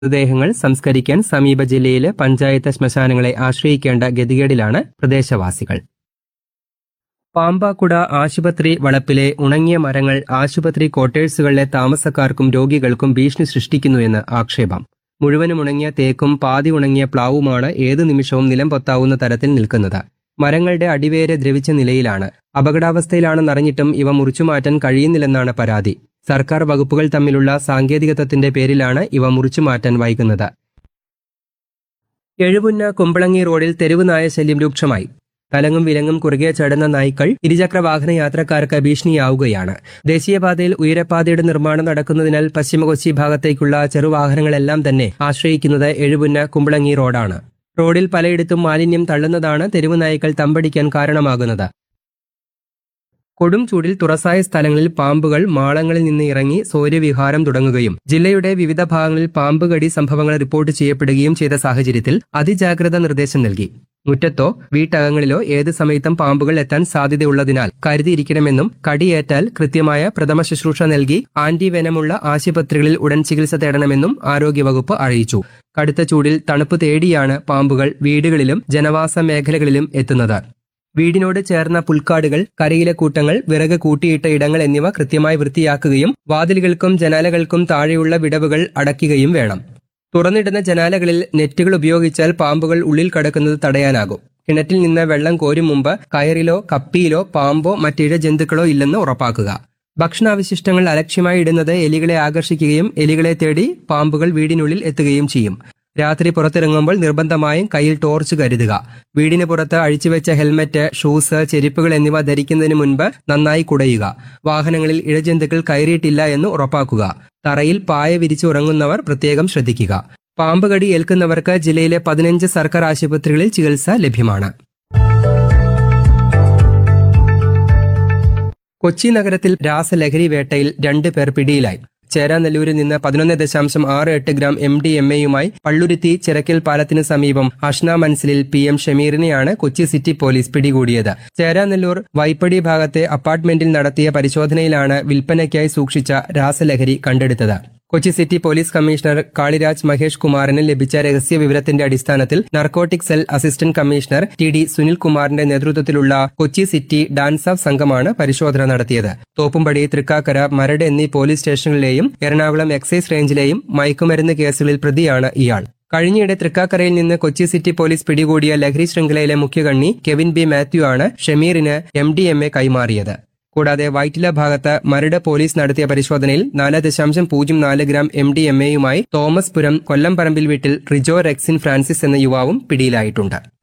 മൃതദേഹങ്ങൾ സംസ്കരിക്കാൻ സമീപ ജില്ലയിലെ പഞ്ചായത്ത് ശ്മശാനങ്ങളെ ആശ്രയിക്കേണ്ട ഗതികേടിലാണ് പ്രദേശവാസികൾ പാമ്പാക്കുട ആശുപത്രി വളപ്പിലെ ഉണങ്ങിയ മരങ്ങൾ ആശുപത്രി ക്വാർട്ടേഴ്സുകളിലെ താമസക്കാർക്കും രോഗികൾക്കും ഭീഷണി സൃഷ്ടിക്കുന്നുവെന്ന് ആക്ഷേപം മുഴുവനും ഉണങ്ങിയ തേക്കും പാതി ഉണങ്ങിയ പ്ലാവുമാണ് ഏതു നിമിഷവും നിലം പൊത്താവുന്ന തരത്തിൽ നിൽക്കുന്നത് മരങ്ങളുടെ അടിവേര് ദ്രവിച്ച നിലയിലാണ് അപകടാവസ്ഥയിലാണെന്നറിഞ്ഞിട്ടും ഇവ മുറിച്ചുമാറ്റാൻ കഴിയുന്നില്ലെന്നാണ് പരാതി സർക്കാർ വകുപ്പുകൾ തമ്മിലുള്ള സാങ്കേതികത്വത്തിന്റെ പേരിലാണ് ഇവ മുറിച്ചുമാറ്റാൻ വൈകുന്നത് എഴുപുന്ന കുമ്പളങ്ങി റോഡിൽ തെരുവ് നായ ശല്യം രൂക്ഷമായി തലങ്ങും വിലങ്ങും കുറുകെ ചടുന്ന നായ്ക്കൾ ഇരുചക്ര വാഹന യാത്രക്കാർക്ക് ഭീഷണിയാവുകയാണ് ദേശീയപാതയിൽ ഉയരപ്പാതയുടെ നിർമ്മാണം നടക്കുന്നതിനാൽ പശ്ചിമ കൊച്ചി ഭാഗത്തേക്കുള്ള ചെറുവാഹനങ്ങളെല്ലാം തന്നെ ആശ്രയിക്കുന്നത് എഴുപുന്ന കുമ്പളങ്ങി റോഡാണ് റോഡിൽ പലയിടത്തും മാലിന്യം തള്ളുന്നതാണ് തെരുവ് നായ്ക്കൾ തമ്പടിക്കാൻ കാരണമാകുന്നത് കൊടും ചൂടിൽ തുറസായ സ്ഥലങ്ങളിൽ പാമ്പുകൾ മാളങ്ങളിൽ നിന്ന് ഇറങ്ങി സൗര്യവിഹാരം തുടങ്ങുകയും ജില്ലയുടെ വിവിധ ഭാഗങ്ങളിൽ പാമ്പ് കടി സംഭവങ്ങൾ റിപ്പോർട്ട് ചെയ്യപ്പെടുകയും ചെയ്ത സാഹചര്യത്തിൽ അതിജാഗ്രത നിർദ്ദേശം നൽകി മുറ്റത്തോ വീട്ടകങ്ങളിലോ ഏത് സമയത്തും പാമ്പുകൾ എത്താൻ സാധ്യതയുള്ളതിനാൽ കരുതിയിരിക്കണമെന്നും കടിയേറ്റാൽ കൃത്യമായ പ്രഥമ ശുശ്രൂഷ നൽകി ആന്റിവെനമുള്ള ആശുപത്രികളിൽ ഉടൻ ചികിത്സ തേടണമെന്നും ആരോഗ്യവകുപ്പ് അറിയിച്ചു കടുത്ത ചൂടിൽ തണുപ്പ് തേടിയാണ് പാമ്പുകൾ വീടുകളിലും ജനവാസ മേഖലകളിലും എത്തുന്നത് വീടിനോട് ചേർന്ന പുൽക്കാടുകൾ കരയിലെ കൂട്ടങ്ങൾ വിറക് കൂട്ടിയിട്ട ഇടങ്ങൾ എന്നിവ കൃത്യമായി വൃത്തിയാക്കുകയും വാതിലുകൾക്കും ജനാലകൾക്കും താഴെയുള്ള വിടവുകൾ അടയ്ക്കുകയും വേണം തുറന്നിടുന്ന ജനാലകളിൽ നെറ്റുകൾ ഉപയോഗിച്ചാൽ പാമ്പുകൾ ഉള്ളിൽ കടക്കുന്നത് തടയാനാകും കിണറ്റിൽ നിന്ന് വെള്ളം കോരും മുമ്പ് കയറിലോ കപ്പിയിലോ പാമ്പോ മറ്റിഴ ജന്തുക്കളോ ഇല്ലെന്ന് ഉറപ്പാക്കുക ഭക്ഷണാവശിഷ്ടങ്ങൾ അലക്ഷ്യമായി ഇടുന്നത് എലികളെ ആകർഷിക്കുകയും എലികളെ തേടി പാമ്പുകൾ വീടിനുള്ളിൽ എത്തുകയും ചെയ്യും രാത്രി പുറത്തിറങ്ങുമ്പോൾ നിർബന്ധമായും കയ്യിൽ ടോർച്ച് കരുതുക വീടിന് പുറത്ത് അഴിച്ചുവെച്ച ഹെൽമറ്റ് ഷൂസ് ചെരുപ്പുകൾ എന്നിവ ധരിക്കുന്നതിന് മുൻപ് നന്നായി കുടയുക വാഹനങ്ങളിൽ ഇഴജന്തുക്കൾ കയറിയിട്ടില്ല എന്ന് ഉറപ്പാക്കുക തറയിൽ പായ വിരിച്ച് ഉറങ്ങുന്നവർ പ്രത്യേകം ശ്രദ്ധിക്കുക പാമ്പ് കടി ഏൽക്കുന്നവർക്ക് ജില്ലയിലെ പതിനഞ്ച് സർക്കാർ ആശുപത്രികളിൽ ചികിത്സ ലഭ്യമാണ് കൊച്ചി നഗരത്തിൽ രാസലഹരി വേട്ടയിൽ രണ്ട് പേർ പിടിയിലായി ചേരാനെല്ലൂരിൽ നിന്ന് പതിനൊന്ന് ദശാംശം ആറ് എട്ട് ഗ്രാം എം ഡി എം എയുമായി പള്ളുരുത്തി ചിറക്കൽ പാലത്തിന് സമീപം അഷ്ന മൻസിലിൽ പി എം ഷമീറിനെയാണ് കൊച്ചി സിറ്റി പോലീസ് പിടികൂടിയത് ചേരാനെല്ലൂർ വൈപ്പടി ഭാഗത്തെ അപ്പാർട്ട്മെന്റിൽ നടത്തിയ പരിശോധനയിലാണ് വിൽപ്പനയ്ക്കായി സൂക്ഷിച്ച രാസലഹരി കണ്ടെടുത്തത് Kochi city police commissioner Kaliraj Mahesh കുമാറിന് ലഭിച്ച രഹസ്യ വിവരത്തിന്റെ അടിസ്ഥാനത്തിൽ narcotic cell assistant commissioner T D Sunil കുമാറിന്റെ നേതൃത്വത്തിലുള്ള കൊച്ചി സിറ്റി ഡാൻസ് ഓഫ് സംഘമാണ് പരിശോധന നടത്തിയത് തോപ്പുംപടി തൃക്കാക്കര മരട് എന്നീ പോലീസ് സ്റ്റേഷനുകളിലെയും എറണാകുളം എക്സൈസ് റേഞ്ചിലെയും മയക്കുമരുന്ന് കേസുകളിൽ പ്രതിയാണ് ഇയാൾ കഴിഞ്ഞയിടെ തൃക്കാക്കരയിൽ നിന്ന് കൊച്ചി സിറ്റി പോലീസ് പിടികൂടിയ ലഹരി ശൃംഖലയിലെ മുഖ്യകണ്ണി കെവിൻ ബി മാത്യു ആണ് ഷമീറിന് എം ഡി എം എ കൈമാറിയത് കൂടാതെ വൈറ്റില ഭാഗത്ത് മരട് പോലീസ് നടത്തിയ പരിശോധനയിൽ നാല് ദശാംശം പൂജ്യം നാല് ഗ്രാം എം ഡി എം എയുമായി തോമസ് പുരം കൊല്ലം പറമ്പിൽ വീട്ടിൽ റിജോ റെക്സിൻ ഫ്രാൻസിസ് എന്ന യുവാവും പിടിയിലായിട്ടുണ്ട്